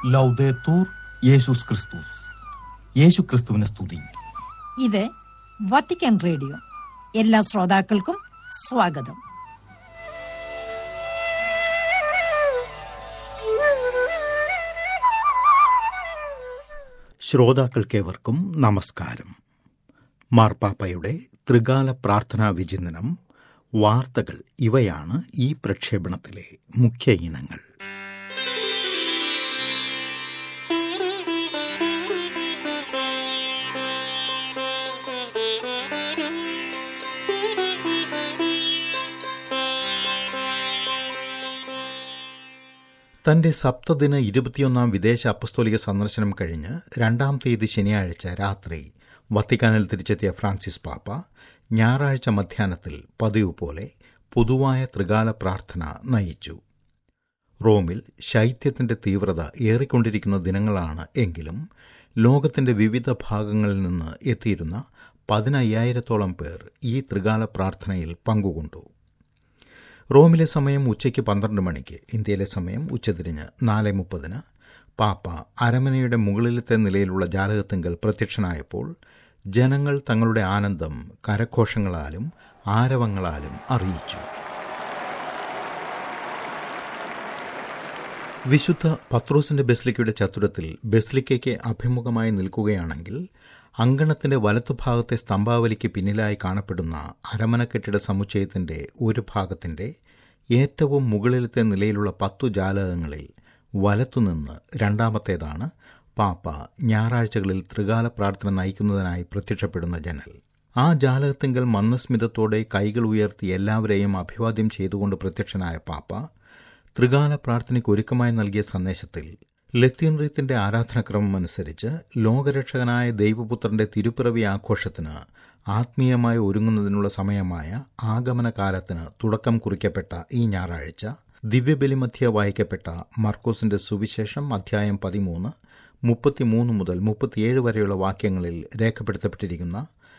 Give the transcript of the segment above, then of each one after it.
ലൗദേത്തൂർ യേശുസ് ക്രിസ്തുസ് യേശു ക്രിസ്തുവിനെ സ്തുതി ഇത് വത്തിക്കാൻ റേഡിയോ എല്ലാ ശ്രോതാക്കൾക്കും സ്വാഗതം ശ്രോതാക്കൾക്കേവർക്കും നമസ്കാരം മാർപ്പാപ്പയുടെ ത്രികാല പ്രാർത്ഥനാ വിചിന്തനം വാർത്തകൾ ഇവയാണ് ഈ പ്രക്ഷേപണത്തിലെ മുഖ്യ ഇനങ്ങൾ തന്റെ സപ്തദിന ഇരുപത്തിയൊന്നാം വിദേശ അപ്പസ്തോലിക സന്ദർശനം കഴിഞ്ഞ് രണ്ടാം തീയതി ശനിയാഴ്ച രാത്രി വത്തിക്കാനിൽ തിരിച്ചെത്തിയ ഫ്രാൻസിസ് പാപ്പ ഞായറാഴ്ച മധ്യാഹ്നത്തിൽ പതിവ് പോലെ പൊതുവായ ത്രികാല പ്രാർത്ഥന നയിച്ചു റോമിൽ ശൈത്യത്തിന്റെ തീവ്രത ഏറിക്കൊണ്ടിരിക്കുന്ന ദിനങ്ങളാണ് എങ്കിലും ലോകത്തിന്റെ വിവിധ ഭാഗങ്ങളിൽ നിന്ന് എത്തിയിരുന്ന പതിനയ്യായിരത്തോളം പേർ ഈ ത്രികാല പ്രാർത്ഥനയിൽ പങ്കുകൊണ്ടു റോമിലെ സമയം ഉച്ചയ്ക്ക് പന്ത്രണ്ട് മണിക്ക് ഇന്ത്യയിലെ സമയം ഉച്ചതിരിഞ്ഞ് നാല് മുപ്പതിന് പാപ്പ അരമനയുടെ മുകളിലത്തെ നിലയിലുള്ള ജാലകത്തിങ്കൽ പ്രത്യക്ഷനായപ്പോൾ ജനങ്ങൾ തങ്ങളുടെ ആനന്ദം കരഘോഷങ്ങളാലും ആരവങ്ങളാലും അറിയിച്ചു വിശുദ്ധ പത്രോസിന്റെ ബെസ്ലിക്കയുടെ ചത്തുരത്തിൽ ബെസ്ലിക്കയ്ക്ക് അഭിമുഖമായി നിൽക്കുകയാണെങ്കിൽ അങ്കണത്തിന്റെ വലത്തുഭാഗത്തെ സ്തംഭാവലിക്ക് പിന്നിലായി കാണപ്പെടുന്ന അരമന കെട്ടിട സമുച്ചയത്തിന്റെ ഒരു ഭാഗത്തിന്റെ ഏറ്റവും മുകളിലത്തെ നിലയിലുള്ള പത്തു ജാലകങ്ങളിൽ വലത്തുനിന്ന് രണ്ടാമത്തേതാണ് പാപ്പ ഞായറാഴ്ചകളിൽ ത്രികാല പ്രാർത്ഥന നയിക്കുന്നതിനായി പ്രത്യക്ഷപ്പെടുന്ന ജനൽ ആ ജാലകത്തിങ്കൽ മന്ദസ്മിതത്തോടെ കൈകൾ ഉയർത്തി എല്ലാവരെയും അഭിവാദ്യം ചെയ്തുകൊണ്ട് പ്രത്യക്ഷനായ പാപ്പ ത്രികാല പ്രാർത്ഥനയ്ക്ക് ഒരുക്കമായി നൽകിയ സന്ദേശത്തിൽ ലത്തീൻ റീത്തിന്റെ ആരാധനക്രമം അനുസരിച്ച് ലോകരക്ഷകനായ ദൈവപുത്രന്റെ തിരുപ്പിറവി ആഘോഷത്തിന് ആത്മീയമായി ഒരുങ്ങുന്നതിനുള്ള സമയമായ ആഗമന കാലത്തിന് തുടക്കം കുറിക്കപ്പെട്ട ഈ ഞായറാഴ്ച ദിവ്യബലിമധ്യ വായിക്കപ്പെട്ട മർക്കോസിന്റെ സുവിശേഷം അധ്യായം പതിമൂന്ന് മുപ്പത്തിമൂന്ന് മുതൽ മുപ്പത്തിയേഴ് വരെയുള്ള വാക്യങ്ങളിൽ രേഖപ്പെടുത്തപ്പെട്ടിരിക്കുന്ന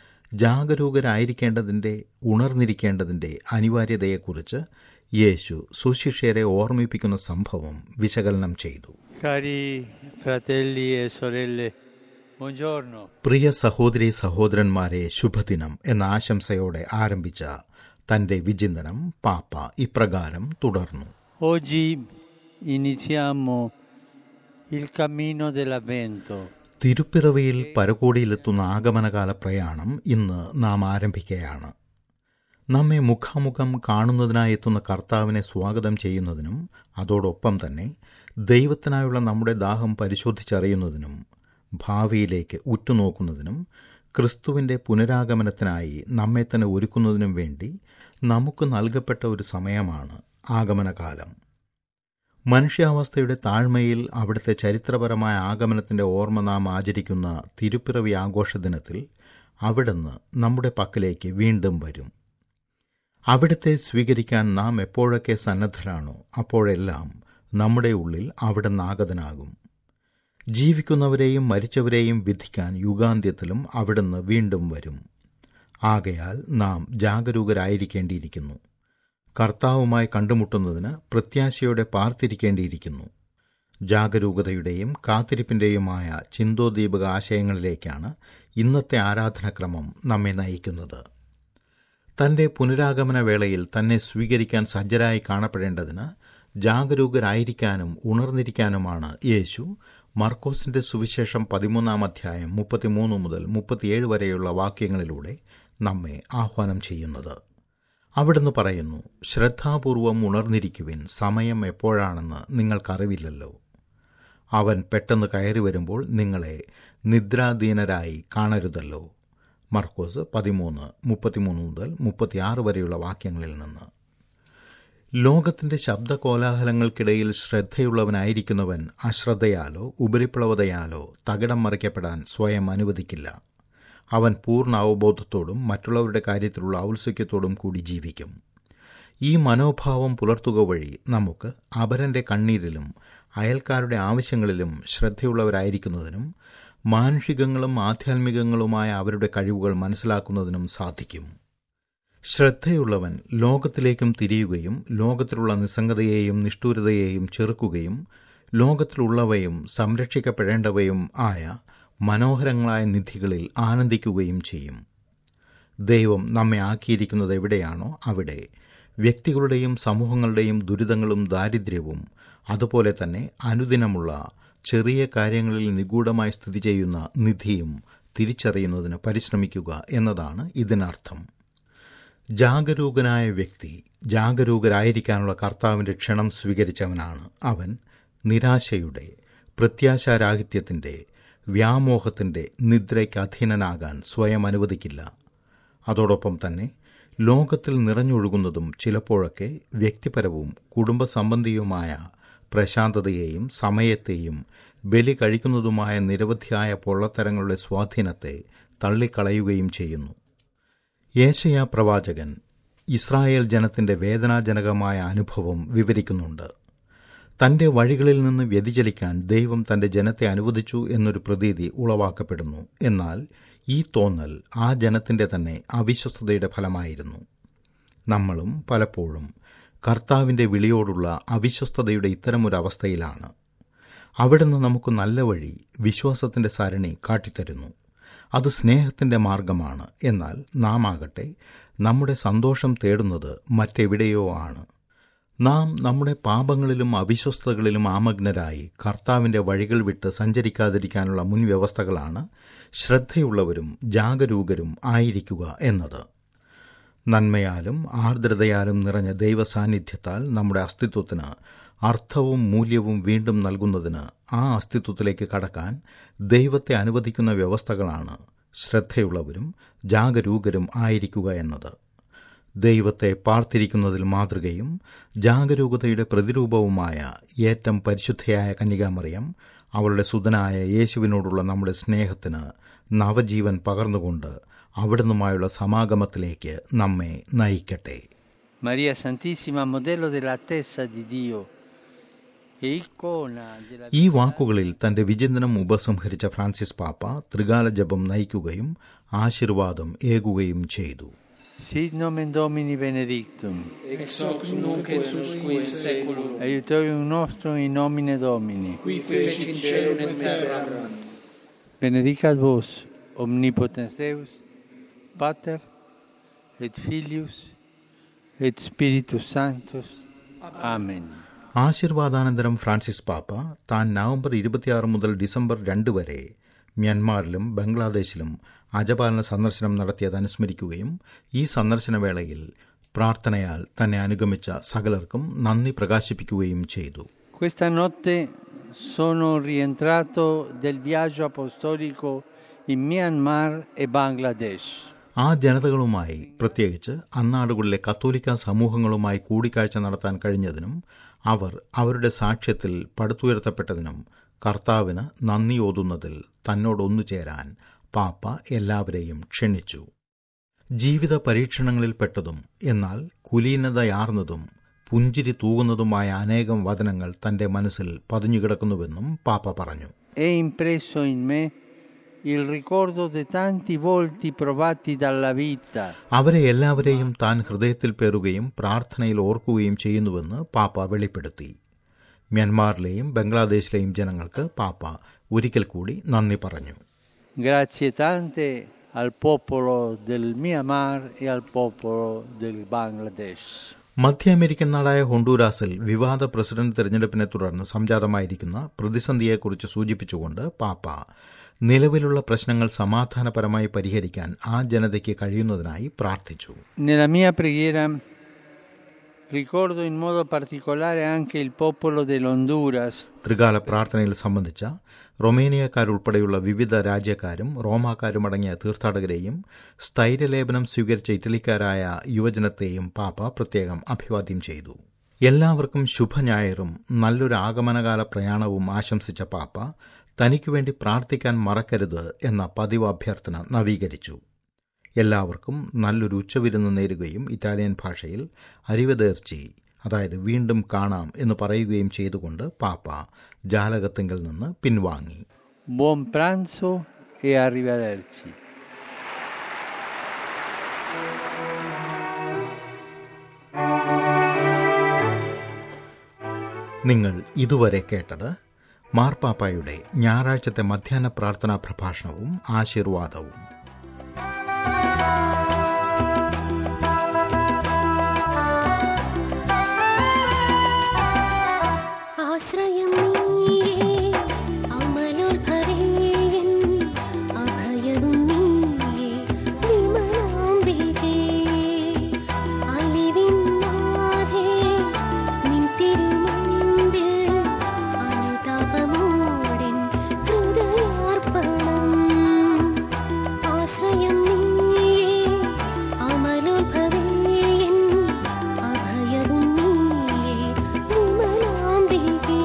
ജാഗരൂകരായിരിക്കേണ്ടതിൻ്റെ ഉണർന്നിരിക്കേണ്ടതിൻ്റെ അനിവാര്യതയെക്കുറിച്ച് യേശു സുശിഷ്യരെ ഓർമ്മിപ്പിക്കുന്ന സംഭവം വിശകലനം ചെയ്തു Cari fratelli e sorelle, buongiorno. പ്രിയ സഹോദരി സഹോദരന്മാരെ ശുഭദിനം എന്ന ആശംസയോടെ ആരംഭിച്ച തന്റെ വിചിന്തനം പാപ്പ ഇപ്രകാരം തുടർന്നു Oggi iniziamo il cammino dell'Avvento. തിരുപ്പിറവിയിൽ പരകോടിയിലെത്തുന്ന ആഗമനകാല പ്രയാണം ഇന്ന് നാം ആരംഭിക്കുകയാണ് നമ്മെ മുഖാമുഖം കാണുന്നതിനായി എത്തുന്ന കർത്താവിനെ സ്വാഗതം ചെയ്യുന്നതിനും അതോടൊപ്പം തന്നെ ദൈവത്തിനായുള്ള നമ്മുടെ ദാഹം പരിശോധിച്ചറിയുന്നതിനും ഭാവിയിലേക്ക് ഉറ്റുനോക്കുന്നതിനും ക്രിസ്തുവിൻ്റെ പുനരാഗമനത്തിനായി നമ്മെ തന്നെ ഒരുക്കുന്നതിനും വേണ്ടി നമുക്ക് നൽകപ്പെട്ട ഒരു സമയമാണ് ആഗമനകാലം മനുഷ്യാവസ്ഥയുടെ താഴ്മയിൽ അവിടുത്തെ ചരിത്രപരമായ ആഗമനത്തിന്റെ ഓർമ്മ നാം ആചരിക്കുന്ന തിരുപ്പിറവി ആഘോഷ ദിനത്തിൽ അവിടുന്ന് നമ്മുടെ പക്കലേക്ക് വീണ്ടും വരും അവിടുത്തെ സ്വീകരിക്കാൻ നാം എപ്പോഴൊക്കെ സന്നദ്ധരാണോ അപ്പോഴെല്ലാം നമ്മുടെ ഉള്ളിൽ അവിടുന്ന് ആഗതനാകും ജീവിക്കുന്നവരെയും മരിച്ചവരെയും വിധിക്കാൻ യുഗാന്ത്യത്തിലും അവിടുന്ന് വീണ്ടും വരും ആകയാൽ നാം ജാഗരൂകരായിരിക്കേണ്ടിയിരിക്കുന്നു കർത്താവുമായി കണ്ടുമുട്ടുന്നതിന് പ്രത്യാശയോടെ പാർത്തിരിക്കേണ്ടിയിരിക്കുന്നു ജാഗരൂകതയുടെയും കാത്തിരിപ്പിൻ്റെയുമായ ചിന്തോദീപക ആശയങ്ങളിലേക്കാണ് ഇന്നത്തെ ആരാധനാക്രമം നമ്മെ നയിക്കുന്നത് തന്റെ പുനരാഗമന വേളയിൽ തന്നെ സ്വീകരിക്കാൻ സജ്ജരായി കാണപ്പെടേണ്ടതിന് ജാഗരൂകരായിരിക്കാനും ഉണർന്നിരിക്കാനുമാണ് യേശു മർക്കോസിന്റെ സുവിശേഷം പതിമൂന്നാം അധ്യായം മുപ്പത്തിമൂന്ന് മുതൽ മുപ്പത്തിയേഴ് വരെയുള്ള വാക്യങ്ങളിലൂടെ നമ്മെ ആഹ്വാനം ചെയ്യുന്നത് അവിടുന്ന് പറയുന്നു ശ്രദ്ധാപൂർവം ഉണർന്നിരിക്കുവിൻ സമയം എപ്പോഴാണെന്ന് നിങ്ങൾക്കറിവില്ലല്ലോ അവൻ പെട്ടെന്ന് കയറി വരുമ്പോൾ നിങ്ങളെ നിദ്രാധീനരായി കാണരുതല്ലോ മർക്കോസ് പതിമൂന്ന് മുപ്പത്തിമൂന്ന് മുതൽ മുപ്പത്തിയാറ് വരെയുള്ള വാക്യങ്ങളിൽ നിന്ന് ലോകത്തിന്റെ ശബ്ദകോലാഹലങ്ങൾക്കിടയിൽ ശ്രദ്ധയുള്ളവനായിരിക്കുന്നവൻ അശ്രദ്ധയാലോ ഉപരിപ്ലവതയാലോ തകിടം മറിക്കപ്പെടാൻ സ്വയം അനുവദിക്കില്ല അവൻ പൂർണ്ണ അവബോധത്തോടും മറ്റുള്ളവരുടെ കാര്യത്തിലുള്ള ഔത്സുക്യത്തോടും കൂടി ജീവിക്കും ഈ മനോഭാവം പുലർത്തുക വഴി നമുക്ക് അപരന്റെ കണ്ണീരിലും അയൽക്കാരുടെ ആവശ്യങ്ങളിലും ശ്രദ്ധയുള്ളവരായിരിക്കുന്നതിനും മാനുഷികങ്ങളും ആധ്യാത്മികങ്ങളുമായ അവരുടെ കഴിവുകൾ മനസ്സിലാക്കുന്നതിനും സാധിക്കും ശ്രദ്ധയുള്ളവൻ ലോകത്തിലേക്കും തിരിയുകയും ലോകത്തിലുള്ള നിസ്സംഗതയെയും നിഷ്ഠൂരതയെയും ചെറുക്കുകയും ലോകത്തിലുള്ളവയും സംരക്ഷിക്കപ്പെടേണ്ടവയും ആയ മനോഹരങ്ങളായ നിധികളിൽ ആനന്ദിക്കുകയും ചെയ്യും ദൈവം നമ്മെ ആക്കിയിരിക്കുന്നത് എവിടെയാണോ അവിടെ വ്യക്തികളുടെയും സമൂഹങ്ങളുടെയും ദുരിതങ്ങളും ദാരിദ്ര്യവും അതുപോലെ തന്നെ അനുദിനമുള്ള ചെറിയ കാര്യങ്ങളിൽ നിഗൂഢമായി സ്ഥിതി ചെയ്യുന്ന നിധിയും തിരിച്ചറിയുന്നതിന് പരിശ്രമിക്കുക എന്നതാണ് ഇതിനർത്ഥം ജാഗരൂകനായ വ്യക്തി ജാഗരൂകരായിരിക്കാനുള്ള കർത്താവിൻ്റെ ക്ഷണം സ്വീകരിച്ചവനാണ് അവൻ നിരാശയുടെ പ്രത്യാശാരാഹിത്യത്തിൻ്റെ വ്യാമോഹത്തിൻ്റെ നിദ്രയ്ക്ക് അധീനനാകാൻ സ്വയം അനുവദിക്കില്ല അതോടൊപ്പം തന്നെ ലോകത്തിൽ നിറഞ്ഞൊഴുകുന്നതും ചിലപ്പോഴൊക്കെ വ്യക്തിപരവും കുടുംബസംബന്ധിയുമായ പ്രശാന്തതയെയും സമയത്തെയും ബലി കഴിക്കുന്നതുമായ നിരവധിയായ പൊള്ളത്തരങ്ങളുടെ സ്വാധീനത്തെ തള്ളിക്കളയുകയും ചെയ്യുന്നു യേശയ പ്രവാചകൻ ഇസ്രായേൽ ജനത്തിൻ്റെ വേദനാജനകമായ അനുഭവം വിവരിക്കുന്നുണ്ട് തൻ്റെ വഴികളിൽ നിന്ന് വ്യതിചലിക്കാൻ ദൈവം തൻ്റെ ജനത്തെ അനുവദിച്ചു എന്നൊരു പ്രതീതി ഉളവാക്കപ്പെടുന്നു എന്നാൽ ഈ തോന്നൽ ആ ജനത്തിൻ്റെ തന്നെ അവിശ്വസ്തതയുടെ ഫലമായിരുന്നു നമ്മളും പലപ്പോഴും കർത്താവിൻ്റെ വിളിയോടുള്ള അവിശ്വസ്തതയുടെ ഇത്തരമൊരു അവസ്ഥയിലാണ് അവിടുന്ന് നമുക്ക് നല്ല വഴി വിശ്വാസത്തിൻ്റെ സരണി കാട്ടിത്തരുന്നു അത് സ്നേഹത്തിൻ്റെ മാർഗമാണ് എന്നാൽ നാം ആകട്ടെ നമ്മുടെ സന്തോഷം തേടുന്നത് മറ്റെവിടെയോ ആണ് നാം നമ്മുടെ പാപങ്ങളിലും അവിശ്വസ്തകളിലും ആമഗ്നരായി കർത്താവിൻ്റെ വഴികൾ വിട്ട് സഞ്ചരിക്കാതിരിക്കാനുള്ള മുൻവ്യവസ്ഥകളാണ് ശ്രദ്ധയുള്ളവരും ജാഗരൂകരും ആയിരിക്കുക എന്നത് നന്മയാലും ആർദ്രതയാലും നിറഞ്ഞ ദൈവസാന്നിധ്യത്താൽ നമ്മുടെ അസ്തിത്വത്തിന് അർത്ഥവും മൂല്യവും വീണ്ടും നൽകുന്നതിന് ആ അസ്തിത്വത്തിലേക്ക് കടക്കാൻ ദൈവത്തെ അനുവദിക്കുന്ന വ്യവസ്ഥകളാണ് ശ്രദ്ധയുള്ളവരും ജാഗരൂകരും ആയിരിക്കുക എന്നത് ദൈവത്തെ പാർത്തിരിക്കുന്നതിൽ മാതൃകയും ജാഗരൂകതയുടെ പ്രതിരൂപവുമായ ഏറ്റം പരിശുദ്ധയായ കന്യകാമറിയം അവളുടെ സുതനായ യേശുവിനോടുള്ള നമ്മുടെ സ്നേഹത്തിന് നവജീവൻ പകർന്നുകൊണ്ട് അവിടുന്നുമായുള്ള സമാഗമത്തിലേക്ക് നമ്മെ നയിക്കട്ടെ Maria Santissima, modello dell'attesa di Dio e icona della ഈ വാക്കുകളിൽ തന്റെ വിചിന്തനം ഉപസംഹരിച്ച ഫ്രാൻസിസ് പാപ്പ ത്രികാല ജപം നയിക്കുകയും ആശീർവാദം ഏകുകയും ചെയ്തു Sit nomen Domini benedictum, ex hoc nunc et usque in seculum, aiutorium nostrum in nomine Domini. qui feci in cielo et in terra. Benedicat vos, omnipotens Deus, Pater, et Filius, et Spiritus Sanctus. Amen. ആശീർവാദാനന്തരം Francis പാപ്പ താൻ November ഇരുപത്തിയാറ് മുതൽ December രണ്ട് വരെ മ്യാൻമാറിലും ബംഗ്ലാദേശിലും അജപാലന സന്ദർശനം നടത്തിയത് അനുസ്മരിക്കുകയും ഈ സന്ദർശന വേളയിൽ പ്രാർത്ഥനയാൽ തന്നെ അനുഗമിച്ച സകലർക്കും നന്ദി പ്രകാശിപ്പിക്കുകയും ചെയ്തു Questa notte sono rientrato del viaggio apostolico in Myanmar e Bangladesh. ആ ജനതകളുമായി പ്രത്യേകിച്ച് അന്നാടുകളിലെ കത്തോലിക്ക സമൂഹങ്ങളുമായി കൂടിക്കാഴ്ച നടത്താൻ കഴിഞ്ഞതിനും അവർ അവരുടെ സാക്ഷ്യത്തിൽ പടുത്തുയർത്തപ്പെട്ടതിനും കർത്താവിന് നന്ദി ഓതുന്നതിൽ തന്നോടൊന്നു ചേരാൻ പാപ്പ എല്ലാവരെയും ക്ഷണിച്ചു ജീവിത പരീക്ഷണങ്ങളിൽപ്പെട്ടതും എന്നാൽ കുലീനതയാർന്നതും പുഞ്ചിരി തൂകുന്നതുമായ അനേകം വചനങ്ങൾ തന്റെ മനസ്സിൽ പതിഞ്ഞുകിടക്കുന്നുവെന്നും പാപ്പ പറഞ്ഞു È impresso in me il ricordo di tanti volti provati dalla vita, അവരെ എല്ലാവരെയും താൻ ഹൃദയത്തിൽ പേറുകയും പ്രാർത്ഥനയിൽ ഓർക്കുകയും ചെയ്യുന്നുവെന്ന് പാപ്പ വെളിപ്പെടുത്തി മ്യാൻമാറിലെയും ബംഗ്ലാദേശിലെയും ജനങ്ങൾക്ക് പാപ്പ ഒരിക്കൽ കൂടി നന്ദി പറഞ്ഞു grazie tante al popolo del Myanmar e al popolo del Bangladesh. മധ്യ അമേരിക്കൻ നാടായ ഹൊണ്ടൂരാസിൽ വിവാദ പ്രസിഡന്റ് തെരഞ്ഞെടുപ്പിനെ തുടർന്ന് സംജാതമായിരിക്കുന്ന പ്രതിസന്ധിയെക്കുറിച്ച് സൂചിപ്പിച്ചുകൊണ്ട് പാപ്പ നിലവിലുള്ള പ്രശ്നങ്ങൾ സമാധാനപരമായി പരിഹരിക്കാൻ ആ ജനതയ്ക്ക് കഴിയുന്നതിനായി പ്രാർത്ഥിച്ചു Nella mia preghiera ricordo in modo particolare anche il popolo dell'Honduras ത്രികാല പ്രാർത്ഥനയിൽ സംബന്ധിച്ച റൊമേനിയക്കാരുൾപ്പെടെയുള്ള വിവിധ രാജ്യക്കാരും റോമാക്കാരുമടങ്ങിയ തീർത്ഥാടകരെയും സ്ഥൈര്യലേപനം സ്വീകരിച്ച ഇറ്റലിക്കാരായ യുവജനത്തെയും പാപ്പ പ്രത്യേകം അഭിവാദ്യം ചെയ്തു എല്ലാവർക്കും ശുഭഞായറും നല്ലൊരു ആഗമനകാല പ്രയാണവും ആശംസിച്ച പാപ്പ തനിക്കു വേണ്ടി പ്രാർത്ഥിക്കാൻ മറക്കരുത് എന്ന പതിവ് അഭ്യർത്ഥന നവീകരിച്ചു എല്ലാവർക്കും നല്ലൊരു ഉച്ചവിരുന്ന് നേരുകയും ഇറ്റാലിയൻ ഭാഷയിൽ അരിവതേർച്ചി അതായത് വീണ്ടും കാണാം എന്ന് പറയുകയും ചെയ്തുകൊണ്ട് പാപ്പ ജാലകത്തിങ്കിൽ നിന്ന് പിൻവാങ്ങി buon pranzo e arrivederci. നിങ്ങൾ ഇതുവരെ കേട്ടത് മാർപ്പാപ്പായുടെ ഞായറാഴ്ചത്തെ മധ്യാഹ്ന പ്രാർത്ഥനാ പ്രഭാഷണവും ആശീർവാദവും ആശ്രയം നീയേ അമലോത്ഭവേയൻ അഭയവും നീയേ വിമലാംബികേ അലിവിൻ നാഥേ നിൻ തിരുമുൻപിൽ അനുതാപമോടിൻ ഹൃദയാർപ്പണം ആശ്രയം നീയേ അമലോത്ഭവേയൻ അഭയവും നീയേ വിമലാംബികേ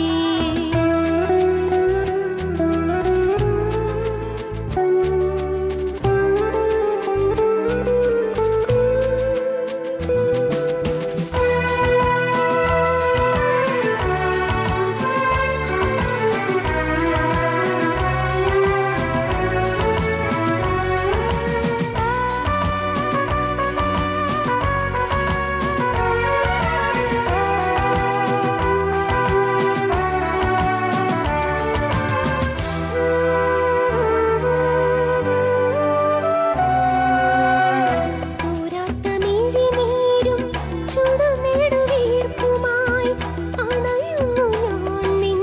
പൂരാത്ത മിഴിനീരും ചുടുനെടുവീർപ്പുമായി അണയുന്നു ഞാൻ നിൻ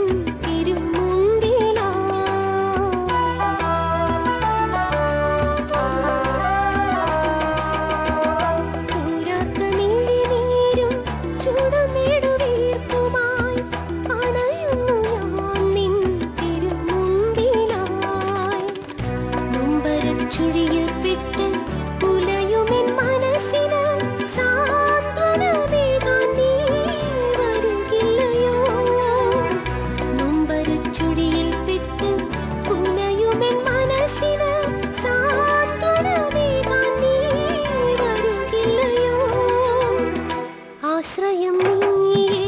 തിരുമുൻപിലായി പൂരാത്ത മിഴിനീരും ചുടുനെടുവീർപ്പുമായി അണയുന്നു ഞാൻ നിൻ തിരുമുൻപിലായി നൊമ്പരച്ചുഴിയിൽ പെട്ട് ഉലയുമെൻ മനസ്സിന് സാന്ത്വനമേകാൻ നീ വരുകില്ലയോ നൊമ്പരച്ചുഴിയിൽ പെട്ട് ഉലയുമെൻ മനസ്സിന് സാന്ത്വനമേകാൻ നീ വരുകില്ലയോ ആശ്രയം നീയേ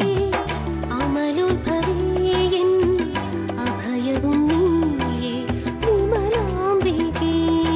അമലോത്ഭവേയൻ അഭയവും നീയേ വിമലാംബികേ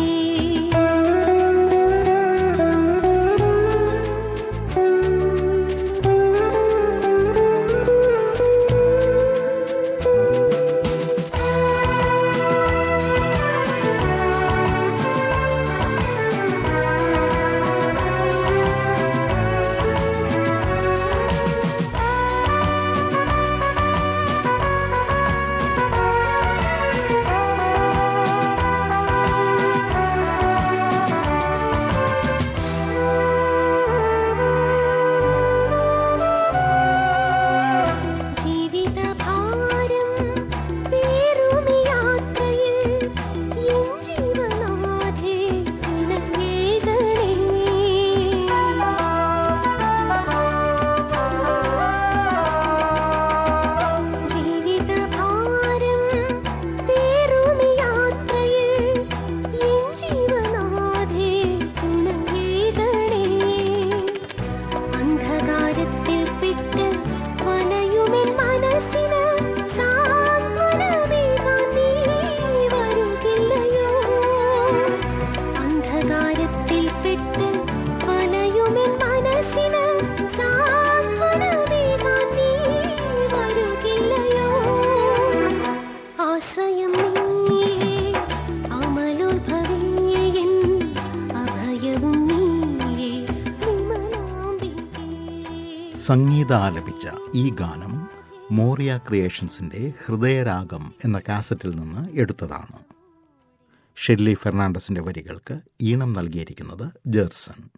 ജീവിതഭാരം പേറുമി യാത്രയിൽ എൻ ജീവനാഥേ തുണയേകണേ ജീവിതഭാരം പേറുമി യാത്രയിൽ എൻ ജീവനാഥേ തുണയേകണേ അന്ധകാരത്തിൽ പെട്ട് വലയുമെൻ മനസ്സിന് സാന്ത്വനമേകാൻ നീ വരുകില്ലയോ അന്ധകാരത്തിൽ പെട്ട് വലയുമെൻ മനസ്സിന് സാന്ത്വനമേകാൻ നീ വരുകില്ലയോ ആശ്രയം നീയേ അമലോത്ഭവേയൻ അഭയവും നീയേ വിമലാംബികേ സംഗീത ആലപിച്ച ഈ ഗാനം മോറിയ ക്രിയേഷൻസിന്റെ ഹൃദയരാഗം എന്ന കാസറ്റിൽ നിന്ന് എടുത്തതാണ് ഷെല്ലി ഫെർണാണ്ടസിന്റെ വരികൾക്ക് ഈണം നൽകിയിരിക്കുന്നത് ജേർസൺ